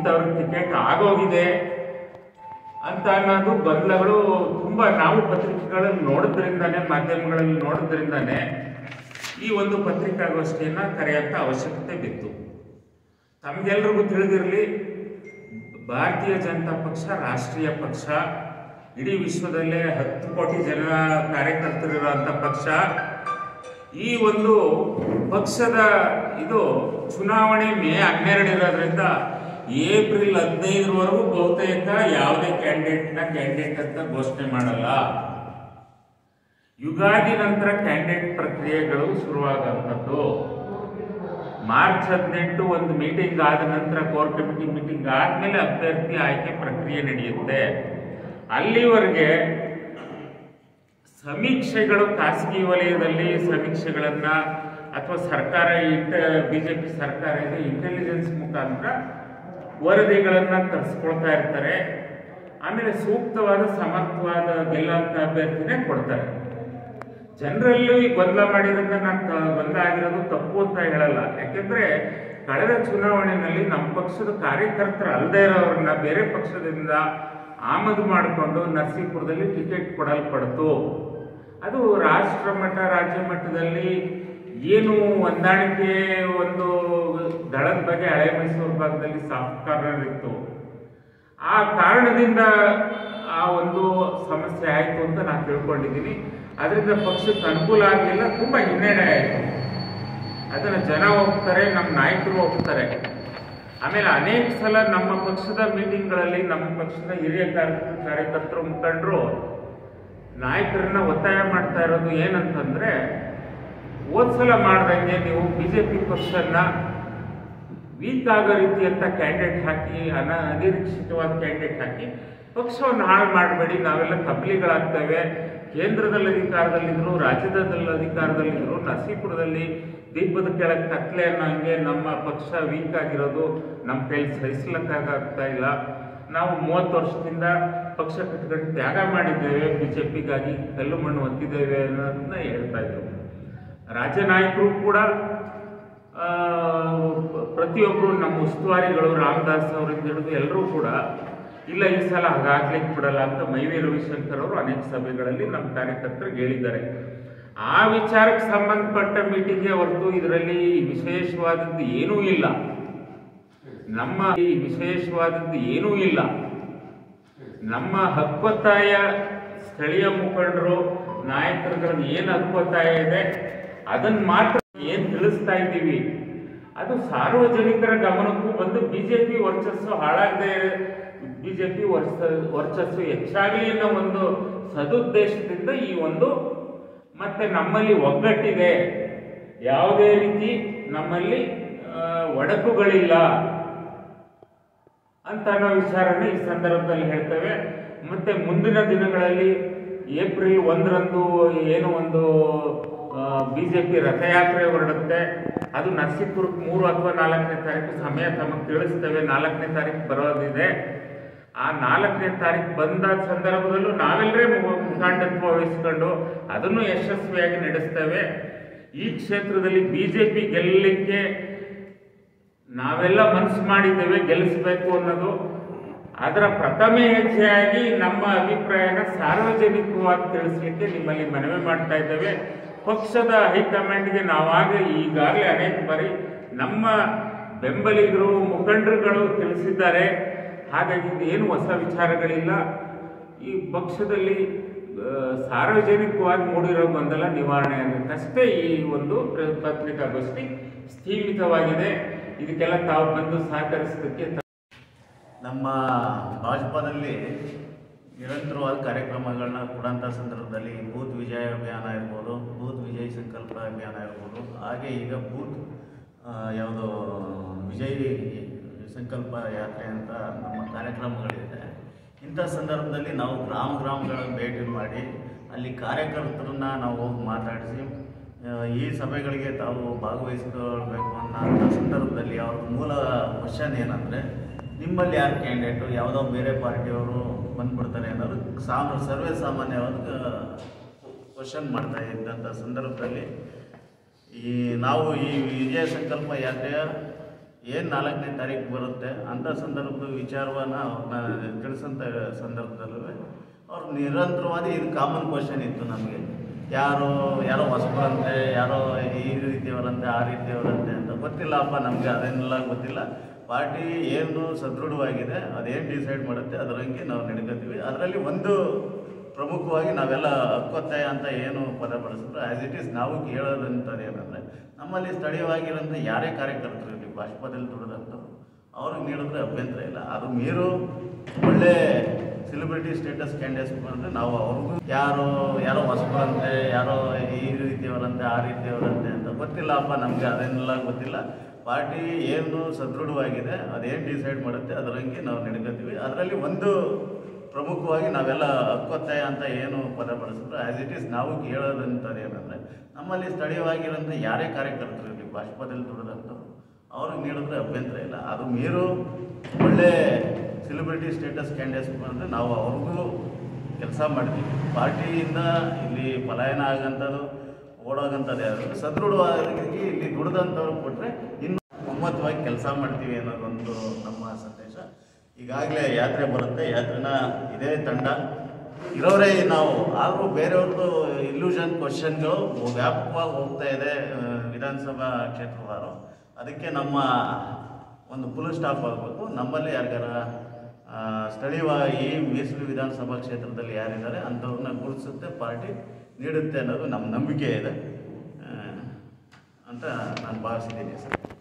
ಇಂಥವ್ರಿಗೆ ಟಿಕೆಟ್ ಆಗೋಗಿದೆ ಅಂತ ಅನ್ನೋದು ಗೊಂದಲಗಳು ತುಂಬಾ ನಾವು ಪತ್ರಿಕೆಗಳಲ್ಲಿ ನೋಡೋದ್ರಿಂದಾನೆ ಮಾಧ್ಯಮಗಳಲ್ಲಿ ನೋಡೋದ್ರಿಂದಾನೆ ಈ ಒಂದು ಪತ್ರಿಕಾಗೋಷ್ಠಿಯನ್ನ ಕರೆಯಂತ ಅವಶ್ಯಕತೆ ಬಿತ್ತು ತಮಗೆಲ್ರಿಗೂ ತಿಳಿದಿರಲಿ ಭಾರತೀಯ ಜನತಾ ಪಕ್ಷ ರಾಷ್ಟ್ರೀಯ ಪಕ್ಷ ಇಡೀ ವಿಶ್ವದಲ್ಲೇ ಹತ್ತು ಕೋಟಿ ಜನ ಕಾರ್ಯಕರ್ತರಿರುವಂಥ ಪಕ್ಷ ಈ ಒಂದು ಪಕ್ಷದ ಇದು ಚುನಾವಣೆ ಮೇ ಹನ್ನೆರಡು ಇರೋದ್ರಿಂದ ಏಪ್ರಿಲ್ ಹದಿನೈದರವರೆಗೂ ಬಹುತೇಕ ಯಾವುದೇ ಕ್ಯಾಂಡಿಡೇಟ್ನ ಕ್ಯಾಂಡಿಡೇಟ್ ಅಂತ ಘೋಷಣೆ ಮಾಡಲ್ಲ ಯುಗಾದಿ ನಂತರ ಕ್ಯಾಂಡಿಡೇಟ್ ಪ್ರಕ್ರಿಯೆಗಳು ಶುರುವಾಗುವಂಥದ್ದು ಮಾರ್ಚ್ ಹದಿನೆಂಟು ಒಂದು ಮೀಟಿಂಗ್ ಆದ ನಂತರ ಕೋರ್ ಕಮಿಟಿ ಮೀಟಿಂಗ್ ಆದ್ಮೇಲೆ ಅಭ್ಯರ್ಥಿ ಆಯ್ಕೆ ಪ್ರಕ್ರಿಯೆ ನಡೆಯುತ್ತೆ ಅಲ್ಲಿವರೆಗೆ ಸಮೀಕ್ಷೆಗಳು ಖಾಸಗಿ ವಲಯದಲ್ಲಿ ಸಮೀಕ್ಷೆಗಳನ್ನ ಅಥವಾ ಸರ್ಕಾರ ಇಂಟ ಬಿಜೆಪಿ ಸರ್ಕಾರ ಇದೆ ಇಂಟೆಲಿಜೆನ್ಸ್ ಮುಖಾಂತರ ವರದಿಗಳನ್ನ ತರಿಸ್ಕೊಳ್ತಾ ಇರ್ತಾರೆ ಆಮೇಲೆ ಸೂಕ್ತವಾದ ಸಮರ್ಥವಾದ ಗೆಲ್ಲಂತ ಅಭ್ಯರ್ಥಿನೇ ಕೊಡ್ತಾರೆ ಜನರಲ್ಲೂ ಈ ಗೊಂದಲ ಮಾಡಿದ್ರಿಂದ ನಾನು ತ- ಗೊಂದಲ ಆಗಿರೋದು ತಪ್ಪು ಅಂತ ಹೇಳಲ್ಲ ಯಾಕೆಂದ್ರೆ ಕಳೆದ ಚುನಾವಣೆಯಲ್ಲಿ ನಮ್ಮ ಪಕ್ಷದ ಕಾರ್ಯಕರ್ತರು ಅಲ್ಲದೆ ಇರೋರನ್ನ ಬೇರೆ ಪಕ್ಷದಿಂದ ಆಮದು ಮಾಡಿಕೊಂಡು ನರಸೀಪುರದಲ್ಲಿ ಟಿಕೆಟ್ ಕೊಡಲ್ಪಡ್ತು ಅದು ರಾಷ್ಟ್ರ ಮಟ್ಟ ರಾಜ್ಯ ಮಟ್ಟದಲ್ಲಿ ಏನು ಹೊಂದಾಣಿಕೆ ಒಂದು ದಳದ ಬಗ್ಗೆ ಹಳೆ ಮೈಸೂರು ಭಾಗದಲ್ಲಿ ಸಾಫ್ಟ್ ಕಾರ್ನರ್ ಇತ್ತು ಆ ಕಾರಣದಿಂದ ಆ ಒಂದು ಸಮಸ್ಯೆ ಆಯಿತು ಅಂತ ನಾನು ತಿಳ್ಕೊಂಡಿದ್ದೀನಿ ಅದರಿಂದ ಪಕ್ಷಕ್ಕೆ ಅನುಕೂಲ ಆಗಲಿಲ್ಲ ತುಂಬ ಹಿನ್ನಡೆ ಆಯಿತು ಅದನ್ನು ಜನ ಹೋಗ್ತಾರೆ ನಮ್ಮ ನಾಯಕರು ಹೋಗ್ತಾರೆ ಆಮೇಲೆ ಅನೇಕ ಸಲ ನಮ್ಮ ಪಕ್ಷದ ಮೀಟಿಂಗ್ಗಳಲ್ಲಿ ನಮ್ಮ ಪಕ್ಷದ ಹಿರಿಯ ಕಾರ್ಯ- ಕಾರ್ಯಕರ್ತರು ಮುಖಂಡರು ನಾಯಕರನ್ನ ಒತ್ತಾಯ ಮಾಡ್ತಾ ಇರೋದು ಏನಂತಂದ್ರೆ ಹೋದ್ ಸಲ ಮಾಡ್ದಂಗೆ ನೀವು ಬಿಜೆಪಿ ಪಕ್ಷನ ವೀಕ್ ಆಗೋ ರೀತಿಯಂತ ಕ್ಯಾಂಡಿಡೇಟ್ ಹಾಕಿ ಅನ ಅನಿರೀಕ್ಷಿತವಾದ ಕ್ಯಾಂಡಿಡೇಟ್ ಹಾಕಿ ಪಕ್ಷವನ್ನು ಹಾಳು ಮಾಡಬೇಡಿ ನಾವೆಲ್ಲ ತಬ್ಲಿಗಳಾಗ್ತೇವೆ ಕೇಂದ್ರದಲ್ಲಿ ಅಧಿಕಾರದಲ್ಲಿದ್ರು ರಾಜ್ಯದಲ್ಲಿ ಅಧಿಕಾರದಲ್ಲಿದ್ರು ನರಸೀಪುರದಲ್ಲಿ ದೀಪದ ಕೆಳಗೆ ಕತ್ಲೆ ಅನ್ನೋ ಹಂಗೆ ನಮ್ಮ ಪಕ್ಷ ವೀಕ್ ಆಗಿರೋದು ನಮ್ಮ ಕೈಲಿ ಸಹಿಸ್ಲಿಕ್ಕಾಗ್ತಾ ಇಲ್ಲ ನಾವು ಮೂವತ್ತು ವರ್ಷದಿಂದ ಪಕ್ಷ ಕಟ್ಕೊಂಡು ತ್ಯಾಗ ಮಾಡಿದ್ದೇವೆ ಬಿಜೆಪಿಗಾಗಿ ಕಲ್ಲು ಮಣ್ಣು ಒತ್ತಿದ್ದೇವೆ ಅನ್ನೋದನ್ನ ಹೇಳ್ತಾ ಇದ್ರು ರಾಜ್ಯ ನಾಯಕರು ಕೂಡ ಆ, ಪ್ರತಿಯೊಬ್ಬರು ನಮ್ಮ ಉಸ್ತುವಾರಿಗಳು ರಾಮದಾಸ್ ಅವರಿಂದ ಹಿಡಿದು ಎಲ್ಲರೂ ಕೂಡ ಇಲ್ಲ ಈ ಸಲ ಹಾಗಾಗ್ಲಿಕ್ಕೆ ಬಿಡಲ್ಲ ಅಂತ ಮೈವಿ ರವಿಶಂಕರ್ ಅವರು ಅನೇಕ ಸಭೆಗಳಲ್ಲಿ ನಮ್ಮ ಕಾರ್ಯಕರ್ತರಿಗೆ ಹೇಳಿದ್ದಾರೆ ಆ ವಿಚಾರಕ್ಕೆ ಸಂಬಂಧಪಟ್ಟ ಮೀಟಿಂಗ್ಗೆ ಹೊರತು ಇದರಲ್ಲಿ ವಿಶೇಷವಾದದ್ದು ಏನೂ ಇಲ್ಲ ನಮ್ಮ ಈ ವಿಶೇಷವಾದದ್ದು ಏನೂ ಇಲ್ಲ ನಮ್ಮ ಹಕ್ಕೊತ್ತಾಯ ಸ್ಥಳೀಯ ಮುಖಂಡರು ನಾಯಕರುಗಳದ್ದು ಏನು ಹಕ್ಕೊತ್ತಾಯ ಇದೆ ಅದನ್ನ ಮಾತ್ರ ಏನ್ ತಿಳಿಸ್ತಾ ಇದ್ದೀವಿ ಅದು ಸಾರ್ವಜನಿಕರ ಗಮನಕ್ಕೂ ಬಂದು ಬಿಜೆಪಿ ವರ್ಚಸ್ಸು ಹಾಳಾಗದೆ ಬಿಜೆಪಿ ವರ್ಚ ವರ್ಚಸ್ಸು ಹೆಚ್ಚಾಗಲಿ ಅನ್ನೋ ಒಂದು ಸದುದ್ದೇಶದಿಂದ ಈ ಒಂದು ಮತ್ತೆ ನಮ್ಮಲ್ಲಿ ಒಗ್ಗಟ್ಟಿದೆ ಯಾವುದೇ ರೀತಿ ನಮ್ಮಲ್ಲಿ ಆ, ಒಡಕುಗಳಿಲ್ಲ ಅಂತ ಅನ್ನೋ ವಿಚಾರನ ಈ ಸಂದರ್ಭದಲ್ಲಿ ಹೇಳ್ತೇವೆ ಮತ್ತೆ ಮುಂದಿನ ದಿನಗಳಲ್ಲಿ ಏಪ್ರಿಲ್ ಒಂದರಂದು ಏನು ಒಂದು ಬಿಜೆಪಿ ರಥಯಾತ್ರೆ ಹೊರಡುತ್ತೆ ಅದು ನರಸೀಪುರಕ್ಕೆ ಮೂರು ಅಥವಾ ನಾಲ್ಕನೇ ತಾರೀಕು ಸಮಯ ತಮಗೆ ತಿಳಿಸ್ತೇವೆ ನಾಲ್ಕನೇ ತಾರೀಕು ಬರೋದಿದೆ ಆ ನಾಲ್ಕನೇ ತಾರೀಕು ಬಂದ ಸಂದರ್ಭದಲ್ಲೂ ನಾವೆಲ್ಲರೇ ಮು- ಮುಖಂಡತ್ವ ವಹಿಸ್ಕೊಂಡು ಅದನ್ನು ಯಶಸ್ವಿಯಾಗಿ ನಡೆಸ್ತೇವೆ ಈ ಕ್ಷೇತ್ರದಲ್ಲಿ ಬಿಜೆಪಿ ಗೆಲ್ಲಲಿಕ್ಕೆ ನಾವೆಲ್ಲ ಮನಸ್ಸು ಮಾಡಿದ್ದೇವೆ ಗೆಲ್ಲಿಸಬೇಕು ಅನ್ನೋದು ಅದರ ಪ್ರಥಮ ಹೆಜ್ಜೆಯಾಗಿ ನಮ್ಮ ಅಭಿಪ್ರಾಯನ ಸಾರ್ವಜನಿಕವಾಗಿ ತಿಳಿಸ್ಲಿಕ್ಕೆ ನಿಮ್ಮಲ್ಲಿ ಮನವಿ ಮಾಡ್ತಾ ಇದ್ದೇವೆ ಪಕ್ಷದ ಹೈಕಮಾಂಡ್ಗೆ ನಾವಾಗಲೇ ಈಗಾಗಲೇ ಅನೇಕ ಬಾರಿ ನಮ್ಮ ಬೆಂಬಲಿಗರು ಮುಖಂಡರುಗಳು ತಿಳಿಸಿದ್ದಾರೆ ಹಾಗಾಗಿ ಏನು ಹೊಸ ವಿಚಾರಗಳಿಲ್ಲ ಈ ಪಕ್ಷದಲ್ಲಿ ಆ, ಸಾರ್ವಜನಿಕವಾಗಿ ಮೂಡಿರೋ ಗೊಂದಲ ನಿವಾರಣೆ ಅನ್ನೋಕ್ಕಷ್ಟೇ ಈ ಒಂದು ಪ್ರ- ಪತ್ರಿಕಾಗೋಷ್ಠಿ ಸೀಮಿತವಾಗಿದೆ ಇದಕ್ಕೆಲ್ಲ ತಾವು ಬಂದು ಸಹಕರಿಸೋದಕ್ಕೆ ತ- ನಮ್ಮ ಭಾಜಪದಲ್ಲಿ ನಿರಂತರವಾದ ಕಾರ್ಯಕ್ರಮಗಳನ್ನ ಕೊಡೋಂಥ ಸಂದರ್ಭದಲ್ಲಿ ಬೂತ್ ವಿಜಯ ಅಭಿಯಾನ ಇರ್ಬೋದು ಬೂತ್ ವಿಜಯ್ ಸಂಕಲ್ಪ ಅಭಿಯಾನ ಇರ್ಬೋದು ಹಾಗೆ ಈಗ ಬೂತ್ ಆ, ಯಾವುದೋ ವಿಜಯ್ ಸಂಕಲ್ಪ ಯಾತ್ರೆ ಅಂತ ನಮ್ಮ ಕಾರ್ಯಕ್ರಮಗಳಿದೆ ಇಂಥ ಸಂದರ್ಭದಲ್ಲಿ ನಾವು ಗ್ರಾಮ ಗ್ರಾಮಗಳನ್ನು ಭೇಟಿ ಮಾಡಿ ಅಲ್ಲಿ ಕಾರ್ಯಕರ್ತರನ್ನ ನಾವು ಹೋಗಿ ಮಾತಾಡಿಸಿ ಆ, ಈ ಸಭೆಗಳಿಗೆ ತಾವು ಭಾಗವಹಿಸ್ಕೊಳ್ಬೇಕು ಅನ್ನೋ ಸಂದರ್ಭದಲ್ಲಿ ಅವ್ರ ಮೂಲ ಕ್ವಶನ್ ಏನಂದರೆ ನಿಮ್ಮಲ್ಲಿ ಯಾರು ಕ್ಯಾಂಡಿಡೇಟು ಯಾವುದೋ ಬೇರೆ ಪಾರ್ಟಿಯವರು ಬಂದ್ಬಿಡ್ತಾರೆ ಅನ್ನೋದು ಸಾಮ ಸರ್ವೇ ಸಾಮಾನ್ಯವಾದ ಕ್ವಶನ್ ಮಾಡ್ತಾ ಇದ್ದಂಥ ಸಂದರ್ಭದಲ್ಲಿ ಈ ನಾವು ಈ ವಿಜಯ ಸಂಕಲ್ಪ ಯಾತ್ರೆಯ ಏನು ನಾಲ್ಕನೇ ತಾರೀಕು ಬರುತ್ತೆ ಅಂಥ ಸಂದರ್ಭದ ವಿಚಾರವನ್ನು ಅವ್ರನ್ನ ತಿಳಿಸೋಂಥ ಸಂದರ್ಭದಲ್ಲೂ ಅವ್ರು ನಿರಂತರವಾದ ಇದು ಕಾಮನ್ ಕ್ವಶನ್ ಇತ್ತು ನಮಗೆ ಯಾರೋ ಯಾರೋ ಹೊಸಬರಂತೆ ಯಾರೋ ಈ ರೀತಿಯವರಂತೆ ಆ ರೀತಿಯವರಂತೆ ಅಂತ ಗೊತ್ತಿಲ್ಲಪ್ಪ ನಮಗೆ ಅದನ್ನೆಲ್ಲ ಗೊತ್ತಿಲ್ಲ ಪಾರ್ಟಿ ಏನು ಸದೃಢವಾಗಿದೆ ಅದೇನು ಡಿಸೈಡ್ ಮಾಡುತ್ತೆ ಅದರಂಗೆ ನಾವು ನಡ್ಕೋತೀವಿ ಅದರಲ್ಲಿ ಒಂದು ಪ್ರಮುಖವಾಗಿ ನಾವೆಲ್ಲ ಹಕ್ಕೊತ್ತಾಯ ಅಂತ ಏನು ಪದ ಬಳಸಿದ್ರು ಆ್ಯಸ್ ಇಟ್ ಈಸ್ ನಾವು ಕೇಳೋದಂಥದ್ದು ಏನಂದರೆ ನಮ್ಮಲ್ಲಿ ಸ್ಥಳೀಯವಾಗಿರೋಂಥ ಯಾರೇ ಕಾರ್ಯಕರ್ತರು ಇರಲಿ ಬಾಷ್ಪದಲ್ಲಿ ದುಡಿದಂಥವ್ರು ಅವ್ರಿಗೆ ನೀಡಿದ್ರೆ ಅಭ್ಯಂತರ ಇಲ್ಲ ಅದು ಮೀರು ಒಳ್ಳೆ ಸೆಲೆಬ್ರಿಟಿ ಸ್ಟೇಟಸ್ ಕ್ಯಾಂಡಿಡೇಟ್ಸ್ ಬಂದರೆ ನಾವು ಅವ್ರಿಗೂ ಯಾರೋ ಯಾರೋ ಹೊಸಬರಂತೆ ಯಾರೋ ಈ ರೀತಿಯವರಂತೆ ಆ ರೀತಿಯವರಂತೆ ಅಂತ ಗೊತ್ತಿಲ್ಲಪ್ಪ ನಮಗೆ ಅದನ್ನೆಲ್ಲ ಗೊತ್ತಿಲ್ಲ ಪಾರ್ಟಿ ಏನು ಸದೃಢವಾಗಿದೆ ಅದೇನು ಡಿಸೈಡ್ ಮಾಡುತ್ತೆ ಅದರಂಗೆ ನಾವು ನಡ್ಕೋತೀವಿ ಅದರಲ್ಲಿ ಒಂದು ಪ್ರಮುಖವಾಗಿ ನಾವೆಲ್ಲ ಹಕ್ಕೊತ್ತಾಯ ಅಂತ ಏನು ಪದ ಬಳಸಿದ್ರು ಆ್ಯಸ್ ಇಟ್ ಈಸ್ ನಾವು ಕೇಳೋದಂಥದ್ದು ಏನಂದರೆ ನಮ್ಮಲ್ಲಿ ಸ್ಥಳೀಯವಾಗಿರೋಂಥ ಯಾರೇ ಕಾರ್ಯಕರ್ತರು ಇರಲಿ ಬಾಷ್ಪದಲ್ಲಿ ದುಡಿದಂಥವ್ರು ಅವ್ರಿಗೆ ನೀಡಿದ್ರೆ ಅಭ್ಯಂತರ ಇಲ್ಲ ಅದು ಮೀರು ಒಳ್ಳೆ ಸೆಲೆಬ್ರಿಟಿ ಸ್ಟೇಟಸ್ ಕ್ಯಾಂಡಿಡೇಟ್ಸ್ ಬಂದರೆ ನಾವು ಅವ್ರಿಗೂ ಕೆಲಸ ಮಾಡ್ತೀವಿ ಪಾರ್ಟಿಯಿಂದ ಇಲ್ಲಿ ಪಲಾಯನ ಆಗೋಂಥದ್ದು ಓಡೋಗಂಥದ್ದು ಯಾರು ಸದೃಢವಾಗಿ ಇಲ್ಲಿ ದುಡಿದಂಥವ್ರು ಕೊಟ್ಟರೆ ಇನ್ನು ಒಮ್ಮತವಾಗಿ ಕೆಲಸ ಮಾಡ್ತೀವಿ ಅನ್ನೋದೊಂದು ನಮ್ಮ ಸಂದೇಶ ಈಗಾಗಲೇ ಯಾತ್ರೆ ಬರುತ್ತೆ ಯಾತ್ರೆನ ಇದೇ ತಂಡ ಇರೋರೇ ನಾವು ಆದರೂ ಬೇರೆಯವ್ರದ್ದು ಇಲ್ಯೂಷನ್ ಕ್ವಶನ್ಗಳು ವ್ಯಾಪಕವಾಗಿ ಹೋಗ್ತಾ ಇದೆ ಆ, ವಿಧಾನಸಭಾ ಕ್ಷೇತ್ರವಾರು ಅದಕ್ಕೆ ನಮ್ಮ ಒಂದು ಫುಲ್ ಸ್ಟಾಪ್ ಆಗಬೇಕು ನಮ್ಮಲ್ಲಿ ಯಾರಿಗಾರ ಆ, ಸ್ಥಳೀಯವಾಗಿ ಈ ಮೀಸಲು ವಿಧಾನಸಭಾ ಕ್ಷೇತ್ರದಲ್ಲಿ ಯಾರಿದ್ದಾರೆ ಅಂಥವ್ರನ್ನ ಗುರುತಿಸುತ್ತೆ ಪಾರ್ಟಿ ನೀಡುತ್ತೆ ಅನ್ನೋದು ನಮ್ಮ ನಂಬಿಕೆ ಇದೆ ಆ, ಅಂತ ನಾನು ಭಾವಿಸಿದ್ದೀನಿ ಸರ್